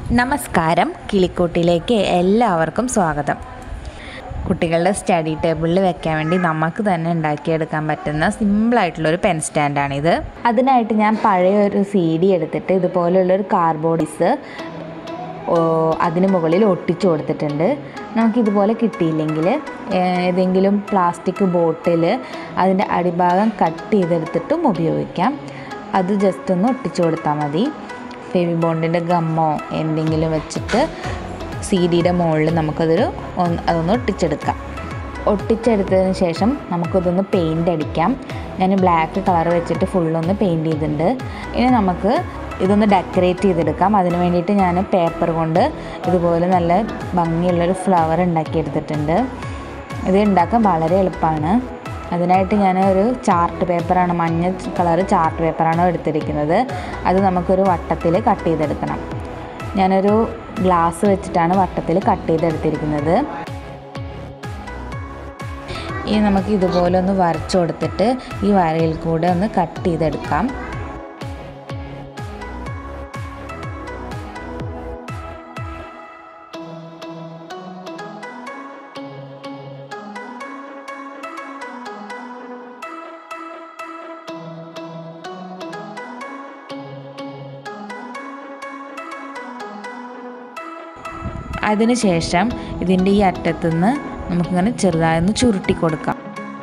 നമസ്കാരം കിളിക്കൂട്ടിലേക്ക് എല്ലാവർക്കും സ്വാഗതം കുട്ടികളുടെ സ്റ്റഡി ടേബിളിൽ വെക്കാൻ വേണ്ടി നമുക്ക് തന്നെ ഉണ്ടാക്കിയെടുക്കാൻ പറ്റുന്ന സിമ്പിളായിട്ടുള്ളൊരു പെൻ സ്റ്റാൻഡാണിത് അതിനായിട്ട് ഞാൻ പഴയ ഒരു സി ഡി എടുത്തിട്ട് ഇതുപോലുള്ളൊരു കാർബോർഡിസ് അതിന് മുകളിൽ ഒട്ടിച്ചു കൊടുത്തിട്ടുണ്ട് നമുക്കിതുപോലെ കിട്ടിയില്ലെങ്കിൽ ഏതെങ്കിലും പ്ലാസ്റ്റിക് ബോട്ടിൽ അതിൻ്റെ അടിഭാഗം കട്ട് ചെയ്തെടുത്തിട്ടും ഉപയോഗിക്കാം അത് ജസ്റ്റ് ഒന്ന് ഒട്ടിച്ചു കൊടുത്താൽ മതി ഫെവി ബോണ്ടിൻ്റെ ഗമ്മോ എന്തെങ്കിലും വെച്ചിട്ട് സി ഡിയുടെ മുകളിൽ നമുക്കതൊരു ഒന്ന് അതൊന്ന് ഒട്ടിച്ചെടുക്കാം ഒട്ടിച്ചെടുത്തതിന് ശേഷം നമുക്കതൊന്ന് പെയിൻ്റ് അടിക്കാം ഞാൻ ബ്ലാക്ക് കളർ വെച്ചിട്ട് ഫുള്ളൊന്ന് പെയിൻറ്റ് ചെയ്തിട്ടുണ്ട് ഇനി നമുക്ക് ഇതൊന്ന് ഡെക്കറേറ്റ് ചെയ്തെടുക്കാം അതിന് വേണ്ടിയിട്ട് ഞാൻ പേപ്പർ കൊണ്ട് ഇതുപോലെ നല്ല ഭംഗിയുള്ളൊരു ഫ്ലവർ ഉണ്ടാക്കിയെടുത്തിട്ടുണ്ട് ഇത് ഉണ്ടാക്കാൻ വളരെ എളുപ്പമാണ് അതിനായിട്ട് ഞാൻ ഒരു ചാർട്ട് പേപ്പറാണ് മഞ്ഞ കളർ ചാർട്ട് പേപ്പറാണ് എടുത്തിരിക്കുന്നത് അത് നമുക്കൊരു വട്ടത്തിൽ കട്ട് ചെയ്തെടുക്കണം ഞാനൊരു ഗ്ലാസ് വെച്ചിട്ടാണ് വട്ടത്തിൽ കട്ട് ചെയ്തെടുത്തിരിക്കുന്നത് ഇനി നമുക്ക് ഇതുപോലെ ഒന്ന് വരച്ചു കൊടുത്തിട്ട് ഈ വരയിൽ കൂടെ ഒന്ന് കട്ട് ചെയ്തെടുക്കാം അതിനുശേഷം ഇതിൻ്റെ ഈ അറ്റത്തുനിന്ന് നമുക്കിങ്ങനെ ചെറുതായി ഒന്ന് ചുരുട്ടി കൊടുക്കാം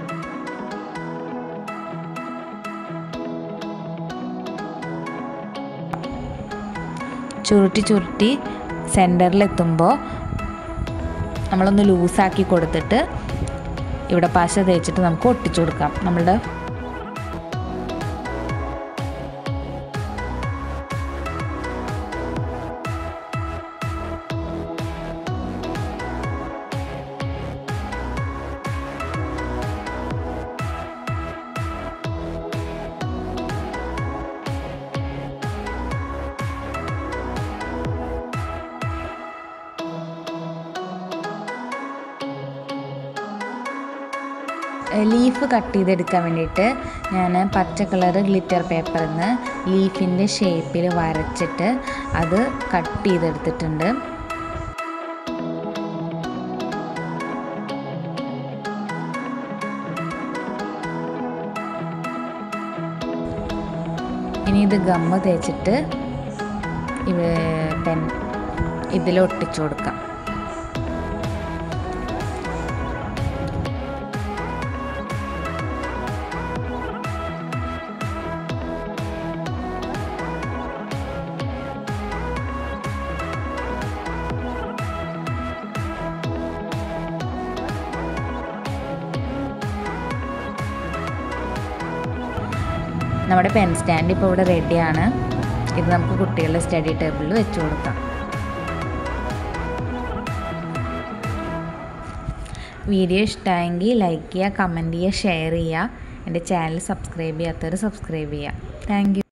ചുരുട്ടി ചുരുട്ടി സെൻറ്ററിലെത്തുമ്പോൾ നമ്മളൊന്ന് ലൂസാക്കി കൊടുത്തിട്ട് ഇവിടെ പശ തേച്ചിട്ട് നമുക്ക് ഒട്ടിച്ചു കൊടുക്കാം നമ്മളുടെ ലീഫ് കട്ട് ചെയ്തെടുക്കാൻ വേണ്ടിയിട്ട് ഞാൻ പച്ച കളർ ഗ്ലിറ്റർ പേപ്പറിൽ നിന്ന് ലീഫിൻ്റെ ഷേപ്പിൽ വരച്ചിട്ട് അത് കട്ട് ചെയ്തെടുത്തിട്ടുണ്ട് ഇനി ഇത് ഗമ്മ് തേച്ചിട്ട് ഇവ പെൻ ഇതിൽ ഒട്ടിച്ചു കൊടുക്കാം നമ്മുടെ പെൻ സ്റ്റാൻഡ് ഇപ്പോൾ ഇവിടെ റെഡിയാണ് ഇത് നമുക്ക് കുട്ടികളുടെ സ്റ്റഡി ടേബിളിൽ വെച്ച് കൊടുക്കാം വീഡിയോ ഇഷ്ടമായെങ്കിൽ ലൈക്ക് ചെയ്യുക കമൻറ്റ് ചെയ്യുക ഷെയർ ചെയ്യുക എൻ്റെ ചാനൽ സബ്സ്ക്രൈബ് ചെയ്യാത്തവർ സബ്സ്ക്രൈബ് ചെയ്യുക താങ്ക്